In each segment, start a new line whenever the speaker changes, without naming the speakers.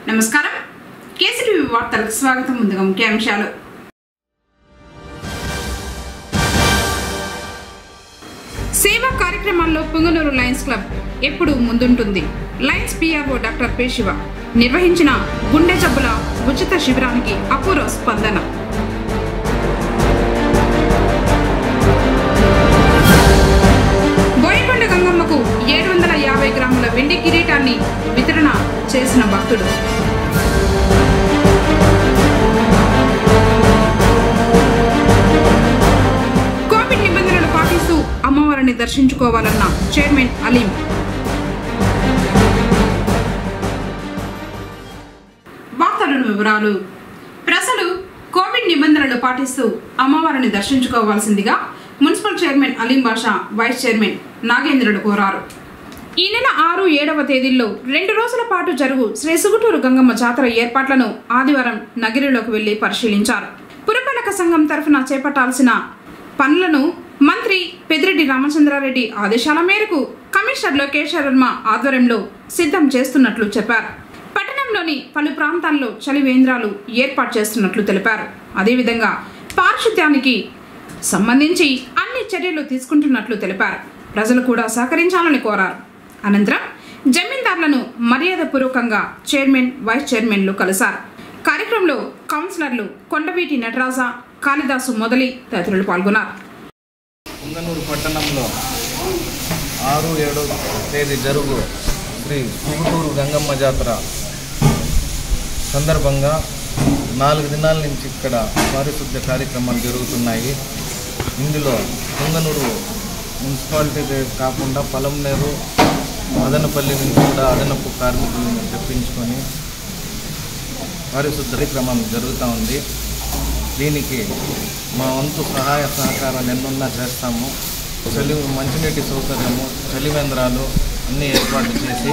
నమస్కారం కేసీటీవీ వార్తలకు స్వాగతం ముందుగా ముఖ్యాంశాలు సేవా కార్యక్రమాల్లో పుంగనూరు లయన్స్ క్లబ్ ఎప్పుడు ముందుంటుంది lions PRO doctor P Shiva నిర్వహించిన గుండె జబ్బుల ఉచిత శిబిరానికి అపూర్వ స్పందన బోయకొండ గంగమ్మకు ఏడు వందల యాభై గ్రాముల వెండి కిరీటాన్ని వితరణ చేసిన భక్తుడు కోవిడ్ నిబంధనలు పాటిస్తూ అమ్మవారిని దర్శించుకోవాలన్న చైర్మన్ అలీం వార్తలను వివరాలు ప్రజలు కోవిడ్ నిబంధనలు పాటిస్తూ అమ్మవారిని దర్శించుకోవాల్సిందిగా municipal chairman Aleem Basha vice chairman Nagendrudu కోరారు ఈ నెల ఆరు ఏడవ తేదీల్లో రెండు రోజుల పాటు జరుగు శ్రీ సుగుటూరు గంగమ్మ జాతర ఏర్పాట్లను ఆదివారం నగిరిలోకి వెళ్లి పరిశీలించారు పురపాలక సంఘం తరఫున చేపట్టాల్సిన పనులను మంత్రి పెద్దిరెడ్డి రామచంద్రారెడ్డి ఆదేశాల మేరకు కమిషనర్ లోకేష్ శర్మ ఆధ్వర్యంలో సిద్ధం చేస్తున్నట్లు చెప్పారు పట్టణంలోని పలు ప్రాంతాల్లో చలివేంద్రాలు ఏర్పాటు చేస్తున్నట్లు తెలిపారు అదేవిధంగా పారిశుద్ధ్యానికి సంబంధించి అన్ని చర్యలు తీసుకుంటున్నట్లు తెలిపారు ప్రజలు కూడా సహకరించాలని కోరారు అనంతరం జమీందారులను మర్యాదపూర్వకంగా చైర్మన్ వైస్ చైర్మన్లు కలిశారు కార్యక్రమంలో కౌన్సిలర్లు కొండవీటి నటరాజ కాళిదాసు మొదలి తదితరులు పాల్గొన్నారు
పుంగనూరు పట్టణంలో ఆరు ఏడో తేదీ జరుగు శ్రీ పుగుటూరు గంగమ్మ జాతర సందర్భంగా నాలుగు దినాల నుంచి ఇక్కడ పారిశుద్ధ్య కార్యక్రమాలు జరుగుతున్నాయి ఇందులో పుంగనూరు మున్సిపాలిటీ కాకుండా పొలంనేరు మదనపల్లి నుంచి కూడా అదనపు కార్మికులను తెప్పించుకొని పారిశుద్ధ కార్యక్రమం జరుగుతూ ఉంది దీనికి మా వంతు సహాయ సహకారాలు ఎన్నున్నా చేస్తాము చలి మంచినీటి సౌకర్యము చలివేంద్రాలు అన్నీ ఏర్పాటు చేసి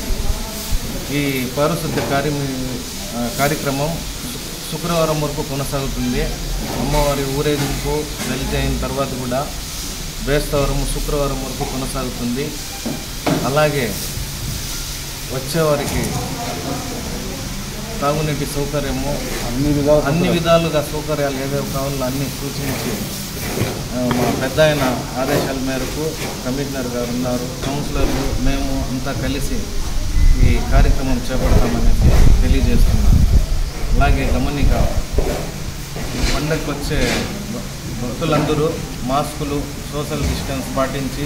ఈ పారిశుద్ధ్య కార్య కార్యక్రమం శుక్రవారం వరకు కొనసాగుతుంది అమ్మవారి ఊరేగింపు వెలితి అయిన తర్వాత కూడా బేస్తవారం శుక్రవారం వరకు కొనసాగుతుంది అలాగే వచ్చేవారికి తాగునీటి సౌకర్యము
అన్ని విధాలు
అన్ని విధాలుగా సౌకర్యాలు ఏవేవి కావాలో అన్ని సూచించి ఆ, మా పెద్ద ఆయన ఆదేశాల మేరకు కమిషనర్ గారు ఉన్నారు కౌన్సిలర్లు మేము అంతా కలిసి ఈ కార్యక్రమం చేపడతామనేసి తెలియజేస్తున్నాం అలాగే గమనిక పండగకు వచ్చే భ- భక్తులందరూ మాస్కులు సోషల్ డిస్టెన్స్ పాటించి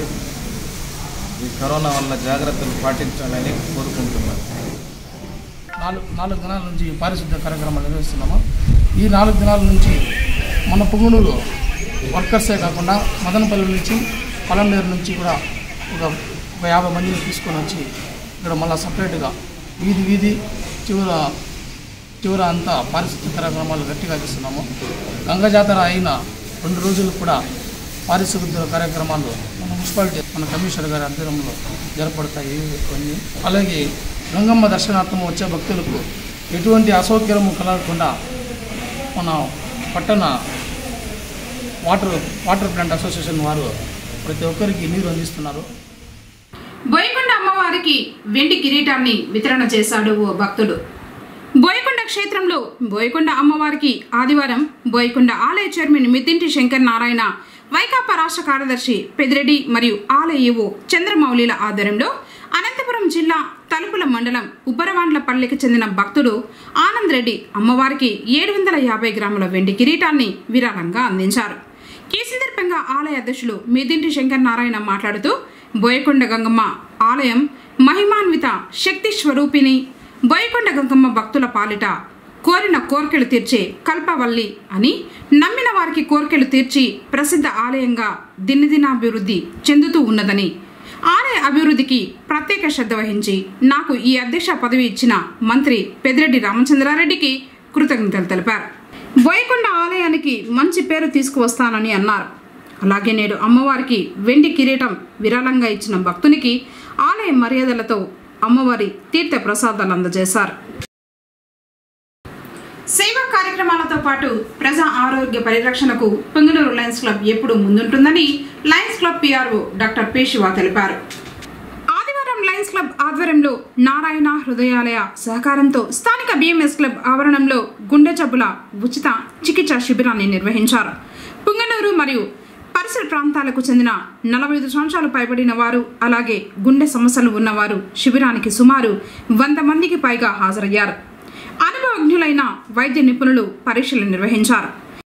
ఈ కరోనా వల్ల జాగ్రత్తలు పాటించాలని కోరుకుంటున్నాను
నాలుగు నాలుగు దినాల నుంచి ఈ పారిశుద్ధ్య కార్యక్రమాలు నిర్వహిస్తున్నాము ఈ నాలుగు దినాల నుంచి మన పుంగునూరు వర్కర్సే కాకుండా మదనపల్లి నుంచి పలంనేరు నుంచి కూడా ఒక ఒక యాభై మందిని తీసుకొని వచ్చి ఇక్కడ మళ్ళీ సపరేట్గా వీధి వీధి చివర చివర అంతా పారిశుద్ధ్య కార్యక్రమాలు గట్టిగా చేస్తున్నాము గంగ జాతర అయిన రెండు రోజులు కూడా పారిశుద్ధ్య కార్యక్రమాలు మన మున్సిపాలిటీ మన కమిషనర్ గారి ఆధ్వర్యంలో జరపడతాయి కొన్ని అలాగే గంగమ్మ దర్శనార్థం వచ్చే భక్తులకు ఎటువంటి అసౌకర్యము కలగకుండా మన పట్టణ వాటర్ వాటర్ ప్లాంట్ అసోసియేషన్ వారు ప్రతి ఒక్కరికి నీరు అందిస్తున్నారు
బోయకొండ అమ్మవారికి వెండి కిరీటాన్ని వితరణ చేశాడు ఓ భక్తుడు బోయకొండ క్షేత్రంలో బోయకొండ అమ్మవారికి ఆదివారం బోయకొండ ఆలయ చైర్మన్ మిద్దింటి శంకర్ నారాయణ వైకాపా రాష్ట్ర కార్యదర్శి పెదిరెడ్డి మరియు ఆలయ ఈవో చంద్రమౌళిల ఆధ్వర్యంలో అనంతపురం జిల్లా తలుపుల మండలం ఉబ్బరవాండ్లపల్లికి చెందిన భక్తుడు ఆనంద్ రెడ్డి అమ్మవారికి ఏడు వందల యాభై గ్రాముల వెండి కిరీటాన్ని విరాళంగా అందించారు ఈ సందర్భంగా ఆలయ అధ్యక్షులు మిదింటి శంకర్ నారాయణ మాట్లాడుతూ బోయకొండ గంగమ్మ ఆలయం మహిమాన్విత శక్తి స్వరూపిణి బోయకొండ గంగమ్మ భక్తుల పాలిట కోరిన కోర్కెలు తీర్చే కల్పవల్లి అని నమ్మిన వారికి కోర్కెలు తీర్చి ప్రసిద్ధ ఆలయంగా దినదినాభివృద్ధి చెందుతూ ఉన్నదని ఆలయ అభివృద్ధికి ప్రత్యేక శ్రద్ధ వహించి నాకు ఈ అధ్యక్ష పదవి ఇచ్చిన మంత్రి పెద్దిరెడ్డి రామచంద్రారెడ్డికి కృతజ్ఞతలు తెలిపారు బోయకొండ ఆలయానికి మంచి పేరు తీసుకువస్తానని అన్నారు అలాగే నేడు అమ్మవారికి వెండి కిరీటం విరాళంగా ఇచ్చిన భక్తునికి ఆలయ మర్యాదలతో అమ్మవారి తీర్థ ప్రసాదాలు అందజేశారు సేవా కార్యక్రమాలతో పాటు ప్రజా ఆరోగ్య పరిరక్షణకు పొంగనూరు లయన్స్ క్లబ్ ఎప్పుడూ ముందుంటుందని lions club PRO doctor P Shiva తెలిపారు ఆదివారం లయన్స్ క్లబ్ క్లబ్ ఆధ్వర్యంలో నారాయణ హృదయాలయ సహకారంతో స్థానిక బిఎంఎస్ క్లబ్ ఆవరణంలో గుండె జబ్బుల ఉచిత చికిత్స శిబిరాన్ని నిర్వహించారు పుంగనూరు మరియు పరిసర ప్రాంతాలకు చెందిన నలభై ఐదు సంవత్సరాలు పైబడిన వారు అలాగే గుండె సమస్యలు ఉన్నవారు శిబిరానికి సుమారు వంద మందికి పైగా హాజరయ్యారు అనుభవజ్ఞులైన వైద్య నిపుణులు పరీక్షలు నిర్వహించారు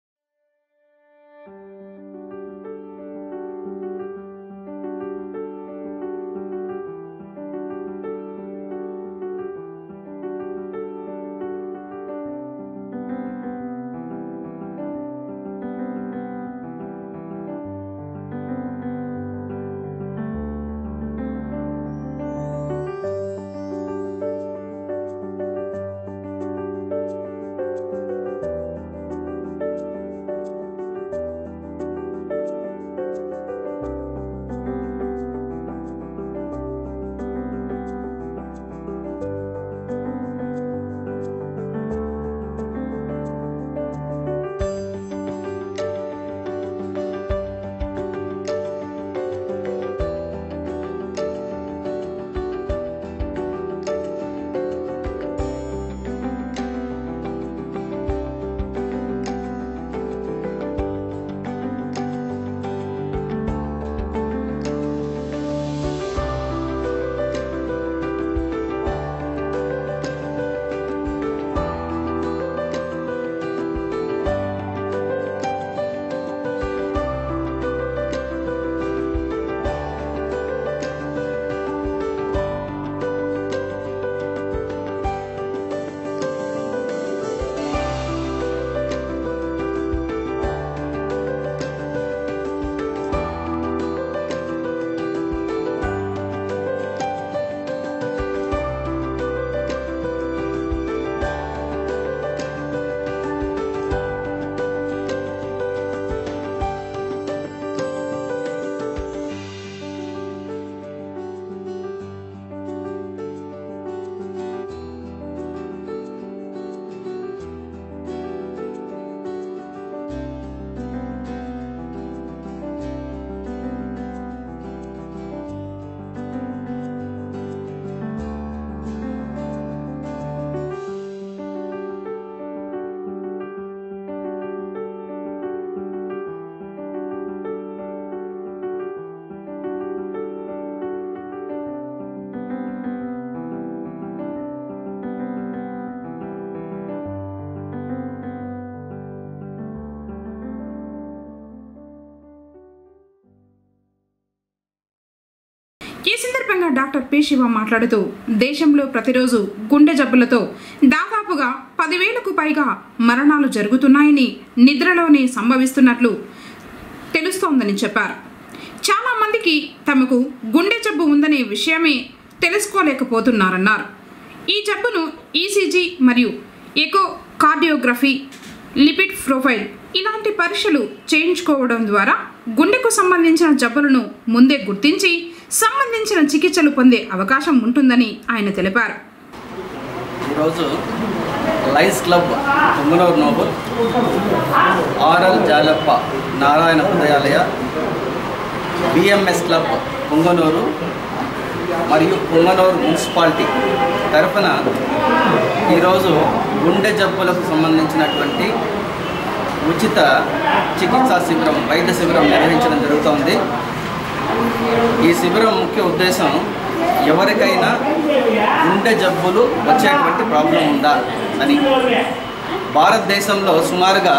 ఈ సందర్భంగా డాక్టర్ పి శివ మాట్లాడుతూ దేశంలో ప్రతిరోజు గుండె జబ్బులతో దాదాపుగా పదివేలకు పైగా మరణాలు జరుగుతున్నాయని నిద్రలోనే సంభవిస్తున్నట్లు తెలుస్తోందని చెప్పారు చాలా మందికి తమకు గుండె జబ్బు ఉందనే విషయమే తెలుసుకోలేకపోతున్నారన్నారు ఈ జబ్బును ఈసీజీ మరియు ఎకో కార్డియోగ్రఫీ లిపిడ్ ప్రొఫైల్ ఇలాంటి పరీక్షలు చేయించుకోవడం ద్వారా గుండెకు సంబంధించిన జబ్బులను ముందే గుర్తించి సంబంధించిన చికిత్సలు పొందే అవకాశం ఉంటుందని ఆయన తెలిపారు
ఈరోజు lions club Punganur noble RL Jalappa Narayana Hrudayalaya BMS club Punganur మరియు పుంగనూరు మున్సిపాలిటీ తరఫున ఈరోజు గుండె జబ్బులకు సంబంధించినటువంటి ఉచిత చికిత్సా శిబిరం వైద్య శిబిరం నిర్వహించడం జరుగుతోంది ఈ శిబిరం ముఖ్య ఉద్దేశం ఎవరికైనా గుండె జబ్బులు వచ్చేటువంటి ప్రాబ్లం ఉందా అని భారతదేశంలో సుమారుగా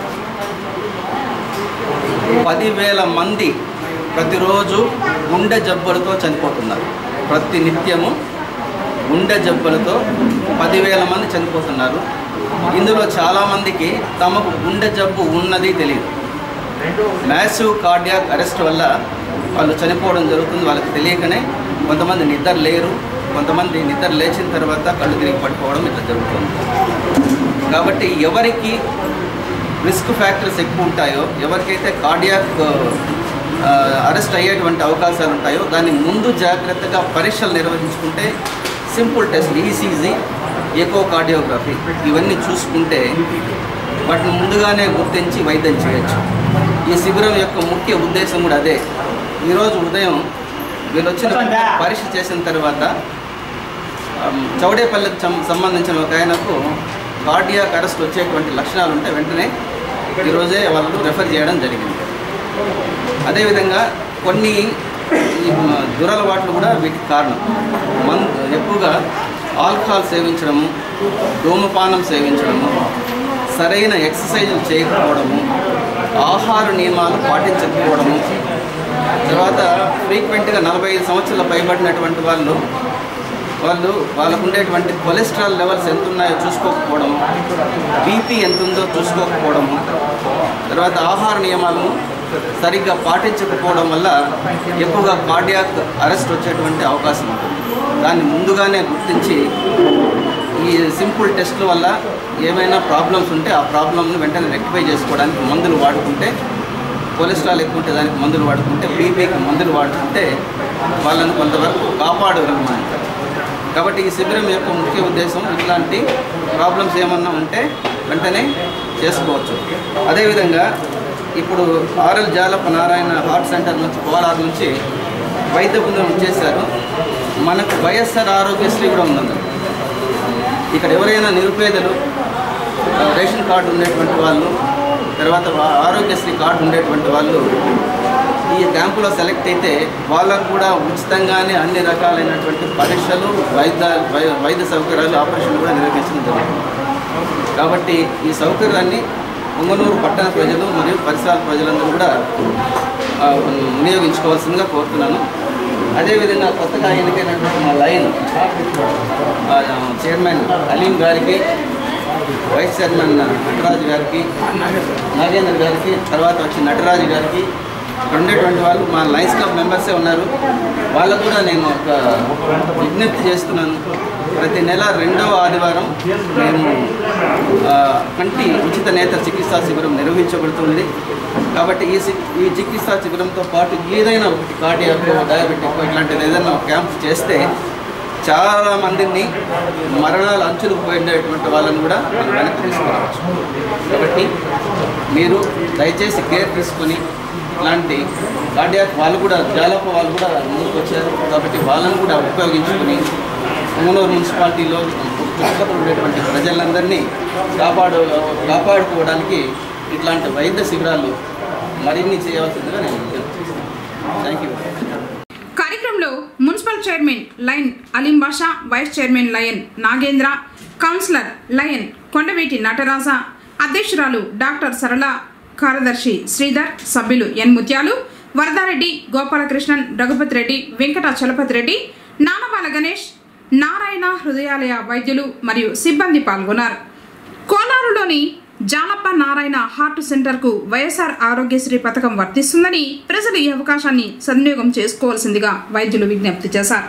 పదివేల మంది ప్రతిరోజు గుండె జబ్బులతో చనిపోతున్నారు ప్రతి నిత్యము గుండె జబ్బులతో పదివేల మంది చనిపోతున్నారు ఇందులో చాలామందికి తమకు గుండె జబ్బు ఉన్నది తెలియదు మ్యాసివ్ కార్డియాక్ అరెస్ట్ వల్ల వాళ్ళు చనిపోవడం జరుగుతుంది వాళ్ళకి తెలియకనే కొంతమంది నిద్ర లేరు కొంతమంది నిద్ర లేచిన తర్వాత కళ్ళు తిరిగి పడిపోవడం ఇట్లా జరుగుతుంది కాబట్టి ఎవరికి రిస్క్ ఫ్యాక్టర్స్ ఎక్కువ ఉంటాయో ఎవరికైతే కార్డియాక్ అరెస్ట్ అయ్యేటువంటి అవకాశాలు ఉంటాయో దాన్ని ముందు జాగ్రత్తగా పరీక్షలు నిర్వహించుకుంటే simple test ECG echo cardiography ఇవన్నీ చూసుకుంటే వాటిని ముందుగానే గుర్తించి వైద్యం చేయొచ్చు ఈ శిబిరం యొక్క ముఖ్య ఉద్దేశం కూడా అదే ఈరోజు ఉదయం వీళ్ళు వచ్చిన వెంటనే పరీక్ష చేసిన తర్వాత ఆమ్, చౌడేపల్లికి సం- సంబంధించిన ఒక ఆయనకు కార్డియాక్ అరెస్ట్ వచ్చేటువంటి లక్షణాలు ఉంటే వెంటనే ఈరోజే వాళ్ళు రెఫర్ చేయడం జరిగింది అదేవిధంగా కొన్ని ఈ మ- దురలవాట్లు కూడా వీటికి కారణం మన్ ఎక్కువగా ఆల్కహాల్ సేవించడము ధూమపానం సేవించడము సరైన ఎక్సర్సైజులు చేయకపోవడము ఆహార నియమాలు పాటించకపోవడము తర్వాత ఫ్రీక్వెంట్గా నలభై ఐదు సంవత్సరాల పైబడినటువంటి వాళ్ళు వాళ్ళు వాళ్ళకు ఉండేటువంటి కొలెస్ట్రాల్ లెవెల్స్ ఎంత ఉన్నాయో చూసుకోకపోవడం బీపీ ఎంత ఉందో చూసుకోకపోవడము తర్వాత ఆహార నియమాలను సరిగ్గా పాటించకపోవడం వల్ల ఎక్కువగా కార్డియాక్ అరెస్ట్ వచ్చేటువంటి అవకాశం ఉంటుంది దాన్ని ముందుగానే గుర్తించి ఈ సింపుల్ టెస్ట్ల వల్ల ఏమైనా ప్రాబ్లమ్స్ ఉంటే ఆ ప్రాబ్లమ్ను వెంటనే రెక్టిఫై చేసుకోవడానికి మందులు వాడుకుంటే కొలెస్ట్రాల్ ఎక్కువ ఉంటే దానికి మందులు వాడుకుంటే బీపీకి మందులు వాడుకుంటే వాళ్ళని కొంతవరకు కాపాడగలమని కాబట్టి ఈ శిబిరం యొక్క ముఖ్య ఉద్దేశం ఇట్లాంటి ప్రాబ్లమ్స్ ఏమన్నా ఉంటే వెంటనే చేసుకోవచ్చు అదేవిధంగా ఇప్పుడు RL Jalappa Narayana heart centre నుంచి కోలార్ నుంచి వైద్య బృందం వచ్చేసారు మనకు వైఎస్ఆర్ ఆరోగ్యశ్రీ కూడా ఉందండి ఇక్కడ ఎవరైనా నిరుపేదలు ఆ, రేషన్ కార్డు ఉండేటువంటి వాళ్ళు తర్వాత వా- ఆరోగ్యశ్రీ కార్డు ఉండేటువంటి వాళ్ళు ఈ క్యాంపులో సెలెక్ట్ అయితే వాళ్ళకు కూడా ఉచితంగానే అన్ని రకాలైనటువంటి పరీక్షలు వైద్య వై- వైద్య సౌకర్యాలు ఆపరేషన్లు కూడా నిర్వహించడం జరుగుతుంది కాబట్టి ఈ సౌకర్యాన్ని పొంగనూరు పట్టణ ప్రజలు మరియు పరిసరాల ప్రజలందరూ కూడా ఆ, వినియోగించుకోవాల్సిందిగా కోరుతున్నాను అదేవిధంగా కొత్తగా ఎన్నికైనటువంటి మా లైన్ ఆ, చైర్మన్ అలీం గారికి వైస్ చైర్మన్ నటరాజు గారికి నాగేంద్ర గారికి తర్వాత వచ్చి నటరాజు గారికి ఇక్కడ ఉండేటువంటి వాళ్ళు మా లయన్స్ క్లబ్ మెంబర్సే ఉన్నారు వాళ్ళకు కూడా నేను ఒక విజ్ఞప్తి చేస్తున్నాను ప్రతి నెల రెండవ ఆదివారం మేము ఆ, కంటి ఉచిత నేత్ర చికిత్సా శిబిరం నిర్వహించబడుతుంది కాబట్టి ఈ సి- ఈ చికిత్సా శిబిరంతో పాటు ఏదైనా ఒకటి కార్డియాక్ డయాబెటిక్ ఇట్లాంటిది ఏదైనా ఒక క్యాంప్ చేస్తే చాలా మందిని మరణాలు అంచులకు పోయినటువంటి వాళ్ళని కూడా మనం వెనక్కి తీసుకురావచ్చు కాబట్టి మీరు దయచేసి కేర్ తీసుకొని ఇలాంటి కార్డియాక్ వాళ్ళు కూడా జాలప వాళ్ళు కూడా ముందుకు వచ్చారు కాబట్టి వాళ్ళని కూడా ఉపయోగించుకొని పొంగనూరు మున్సిపాలిటీలో చుట్టుపక్కల ఉండేటువంటి ప్రజలందరినీ కాపాడు కాపాడుకోవడానికి ఇట్లాంటి వైద్య శిబిరాలు మరిన్ని చేయవలసిందిగా నేను థ్యాంక్ యూ
కార్యక్రమంలో municipal chairman lion Aleem Basha vice chairman lion Nagendra councillor lion Kondaveeti Nataraja అధ్యక్షురాలు డాక్టర్ సరళ కార్యదర్శి శ్రీధర్ సభ్యులు ఎన్ ముత్యాలు వరదారెడ్డి గోపాలకృష్ణన్ రఘుపతి రెడ్డి వెంకట చలపతి రెడ్డి నానబాల గణేష్ నారాయణ హృదయాలయ వైద్యులు మరియు సిబ్బంది పాల్గొన్నారు కోలారులోని జాలప్ప నారాయణ హార్ట్ సెంటర్కు వైఎస్ఆర్ ఆరోగ్యశ్రీ పథకం వర్తిస్తుందని ప్రజలు ఈ అవకాశాన్ని సద్వినియోగం చేసుకోవాల్సిందిగా వైద్యులు విజ్ఞప్తి చేశారు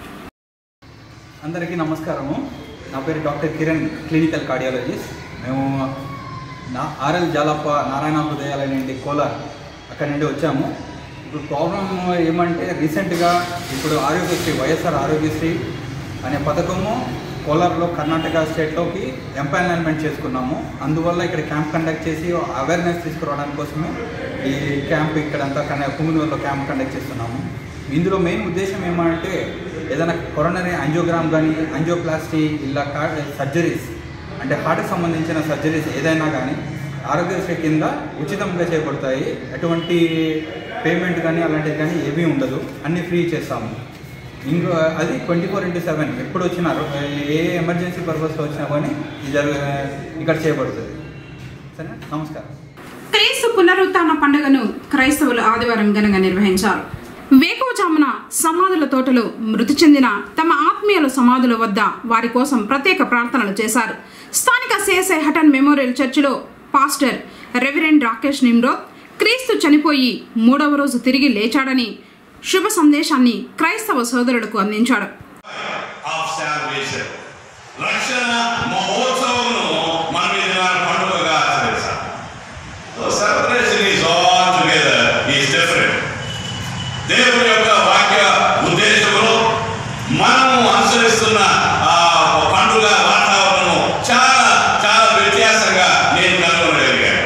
అందరికీ నమస్కారము నా పేరు డాక్టర్ కిరణ్ క్లినికల్ కార్డియాలజిస్ట్ మేము నా ఆర్ఎల్ జాలప్ప నారాయణ హృదయాలయ నుండి కోలార్ అక్కడి నుండి వచ్చాము ఇప్పుడు ప్రాబ్లం ఏమంటే రీసెంట్గా ఇప్పుడు ఆరోగ్యశ్రీ వైఎస్ఆర్ ఆరోగ్యశ్రీ అనే పథకము కోలార్లో కర్ణాటక స్టేట్లోకి ఎంపానల్మెంట్ చేసుకున్నాము అందువల్ల ఇక్కడ క్యాంప్ కండక్ట్ చేసి అవేర్నెస్ తీసుకురావడానికి కోసమే ఈ క్యాంప్ ఇక్కడంతా కన్నా పుంగునూరులో క్యాంప్ కండక్ట్ చేస్తున్నాము ఇందులో మెయిన్ ఉద్దేశం ఏమంటే ఏదైనా కొరోనరీ యాంజియోగ్రామ్ కానీ యాంజియోప్లాస్టీ ఇలా కా సర్జరీస్ అంటే హార్ట్కి సంబంధించిన సర్జరీస్ ఏదైనా కానీ ఆరోగ్యశ్రీ కింద ఉచితంగా చేయబడతాయి ఎటువంటి పేమెంట్ కానీ అలాంటిది కానీ ఏమీ ఉండదు అన్నీ ఫ్రీ చేస్తాము ఇంకో అది ట్వంటీ ఫోర్ ఇంటూ సెవెన్ ఎప్పుడు వచ్చినా రో- ఏ ఎమర్జెన్సీ పర్పస్లో వచ్చినా కానీ ఇది జరగ ఇక్కడ చేయబడుతుంది సరేనా నమస్కారం
క్రీస్తు పునరుత్థాన పండుగను క్రైస్తవులు ఆదివారం ఘనంగా నిర్వహించారు వేకువజామున సమాధుల తోటలో మృతి చెందిన తమ ఆత్మీయుల సమాధుల వద్ద వారి కోసం ప్రత్యేక ప్రార్థనలు చేశారు స్థానిక సిఎస్ఐ హటన్ మెమోరియల్ చర్చిలో పాస్టర్ రెవరెండ్ రాకేష్ నిమ్రోత్ క్రీస్తు చనిపోయి మూడవ రోజు తిరిగి లేచాడని శుభ సందేశాన్ని క్రైస్తవ సోదరులకు అందించాడు
ఆఫ్ శాల్వేషన్ రక్షణ మహోత్సవమును మనం ఈ దినాన పండుగగా ఆచరిస్తాం so celebration is all together is different దేవుని యొక్క వాక్య ఉద్దేశములు మనము అనుసరిస్తున్న ఆ పండుగ వాతావరణము చాలా చాలా వ్యత్యాసంగా నేను కనుగొనగలిగాను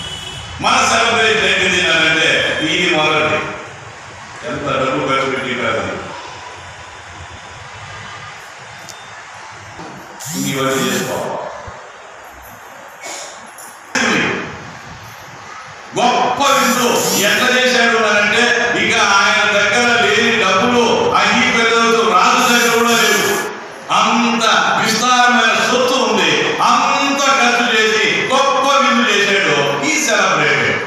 మన సెలబ్రేషన్ ఏంటిది అంటే ఇది మొదటి ఎంత డబ్బు ఖర్చు పెట్టి ఇవన్నీ చేసుకోవాలి గొప్ప విందు ఎట్లా చేశాడు అని అంటే ఇక ఆయన దగ్గర లేని డబ్బులు అన్ని పిల్లలతో రాజు దగ్గర కూడా లేవు అంత విస్తారమైన సొత్తు ఉంది అంత ఖర్చు చేసి గొప్ప విందు చేశాడు ఈ సెలబ్రేటెడ్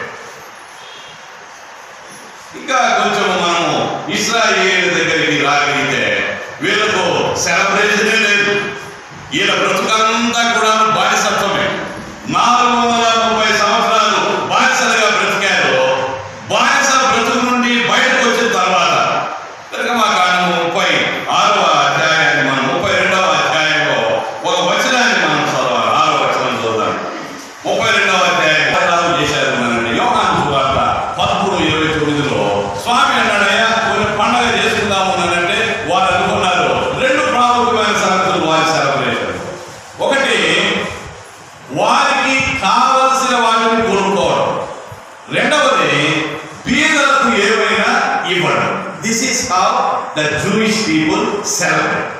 ఇంకా కొంచెం మనము ఇస్రాయేల్ దగ్గరికి రాగలిగితే వీళ్ళకు సెలబ్రేషనే లేదు వీళ్ళ బ్రతుకంతా కూడా బానిసత్వమే నాలుగు వందల ముప్పై సంవత్సరాలు బానిసలుగా బ్రతికారు బానిస బ్రతుకు నుండి బయటకు వచ్చిన తర్వాత నిర్గమాకాండము ముప్పై ఆరవ అధ్యాయాన్ని మనం ముప్పై రెండవ అధ్యాయంలో ఒక వచనాన్ని మనం చదవాలి ఆరవ వచనం చదువుదాం ముప్పై రెండవ అధ్యాయం పదహారు చేశారు మనండి యోగాను సువార్త పదమూడు ఇరవై తొమ్మిదిలో స్వామి అన్నాడయ్యా కొన్ని పండగ చేసుకుందాము అనంటే వారు అనుకున్నారు రెండు ప్రాముఖ్యమైన సంగతులు వారి సెలబ్రేషన్ ఒకటి వారికి కావలసిన వాటిని కొనుక్కోవడం రెండవది బీదలకు ఏమైనా ఇవ్వడం this is how the Jewish people celebrate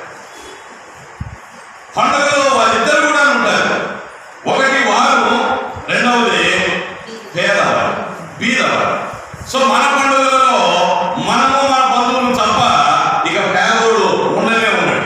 పండుగలో వారిద్దరు కూడా ఉంటారు ఒకటి వారు రెండవది పేదవారు బీదవారు సో మన పండుగలలో మనము మన బంధువులు తప్ప ఇక పేదోడు ఉండనే ఉన్నాడు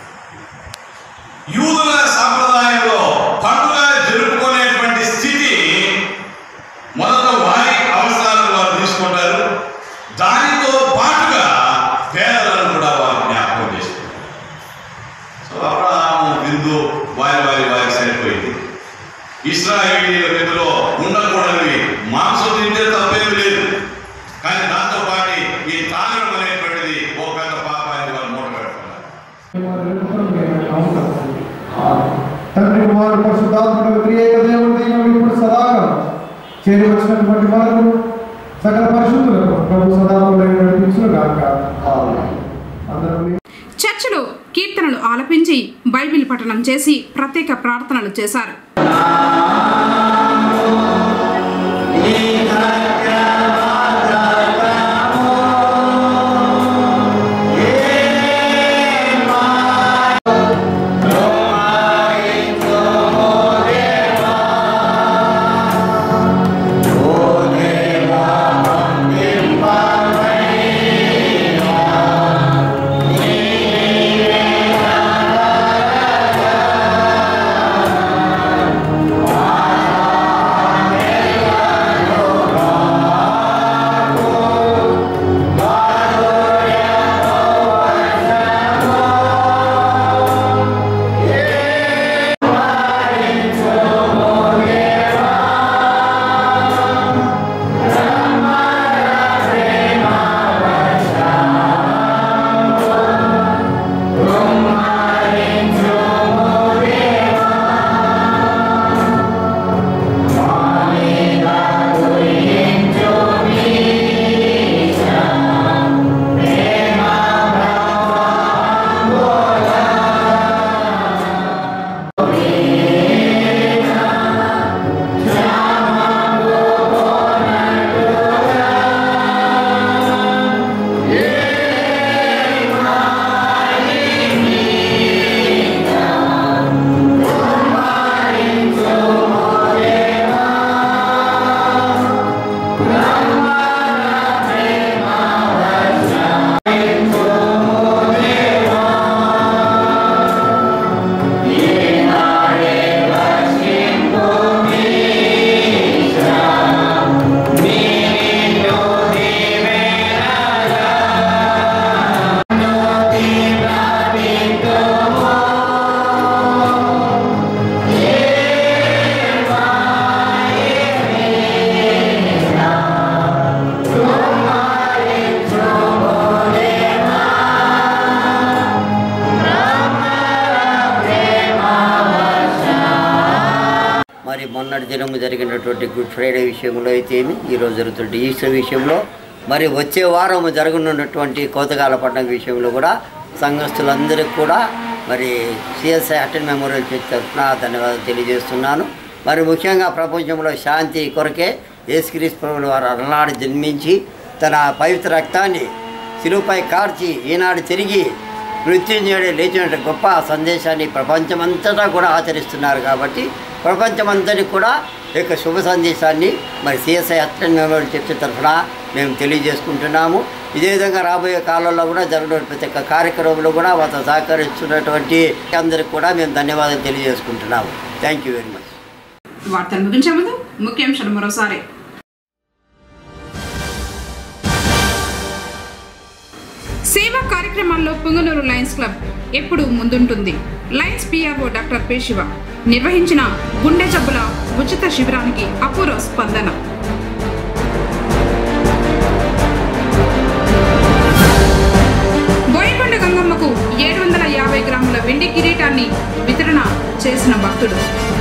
యూదుల సాంప్రదాయంలో పండుగ జరుపుకునేటువంటి స్థితి మొదట వారి అవసరాలను వారు తీసుకుంటారు దానితో పాటుగా పేదలను కూడా వారు జ్ఞాపకం చేసుకుంటారు సో అబ్రహాము విందు వారి వారి వారికి సరిపోయింది ఇస్రాయేలీల విందులో ఉండకూడనివి మాంసం తింటే తప్పేమి లేదు కానీ దాంతో పాటు ఈ తాగడం అనేటువంటిది ఒక పెద్ద పాపాన్ని వారు మూట పెడుతున్నారు
తండ్రి కుమారు పరిశుద్ధాత్మక త్రియేక దేవుడి దీవెనలు ఇప్పుడు సదాకాలం చేరి వచ్చినటువంటి మనకు సకల పరిశుద్ధులకు ప్రభు సదాకులైన నడిపించును గాక అందరూ
చర్చిలో కీర్తనలు ఆలపించి బైబిల్ పఠనం చేసి ప్రత్యేక ప్రార్థనలు చేశారు
మరి మొన్నటి దినము జరిగినటువంటి గుడ్ ఫ్రైడే విషయంలో అయితే ఏమి ఈరోజు జరుగుతున్న ఈస్టర్ విషయంలో మరి వచ్చే వారం జరగనున్నటువంటి కోతగాల పండుగ విషయంలో కూడా సంఘస్థులందరికీ కూడా మరి సిఎస్ఐ అటెండ్ మెమోరియల్ చర్చ్ తరఫున ధన్యవాదాలు తెలియజేస్తున్నాను మరి ముఖ్యంగా ప్రపంచంలో శాంతి కొరకే యేసుక్రీస్తు ప్రభుల వారు అలనాడు జన్మించి తన పవిత్ర రక్తాన్ని శిలువపై కార్చి ఈనాడు తిరిగి మృత్యుంజయుడే లేచినటువంటి గొప్ప సందేశాన్ని ప్రపంచమంతటా కూడా ఆచరిస్తున్నారు కాబట్టి ప్రపంచమంతటి కూడా ఈ యొక్క శుభ సందేశాన్ని మరి సిఎస్ఐ అత్యంత మెమోరియల్ చర్చ తరఫున మేము తెలియజేసుకుంటున్నాము ఇదే విధంగా రాబోయే కాలంలో కూడా జరగడం ప్రతి ఒక్క కార్యక్రమంలో కూడా మాతో సహకరిస్తున్నటువంటి అందరికి కూడా మేము ధన్యవాదాలు తెలియజేసుకుంటున్నాము థ్యాంక్ యూ వెరీ మచ్
వార్తలు ముగించే ముందు ముఖ్యాంశాలు మరోసారి సేవా కార్యక్రమాల్లో పుంగనూరు లయన్స్ క్లబ్ ఎప్పుడు ముందుంటుంది lions PRO doctor P Shiva నిర్వహించిన గుండె జబ్బుల ఉచిత శిబిరానికి అపూర్వ స్పందన బోయకొండ గంగమ్మకు ఏడు వందల యాభై గ్రాముల వెండి కిరీటాన్ని వితరణ చేసిన భక్తుడు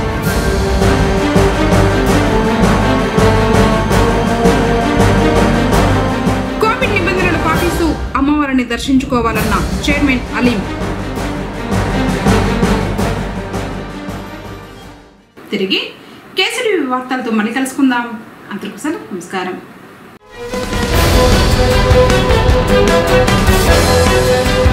కోవిడ్ నిబంధనలు పాటిస్తూ అమ్మవారిని దర్శించుకోవాలన్న చైర్మన్ అలీం తిరిగి కేసరి వార్తలతో మళ్ళీ కలుసుకుందాం అందరికీ సెలవు. నమస్కారం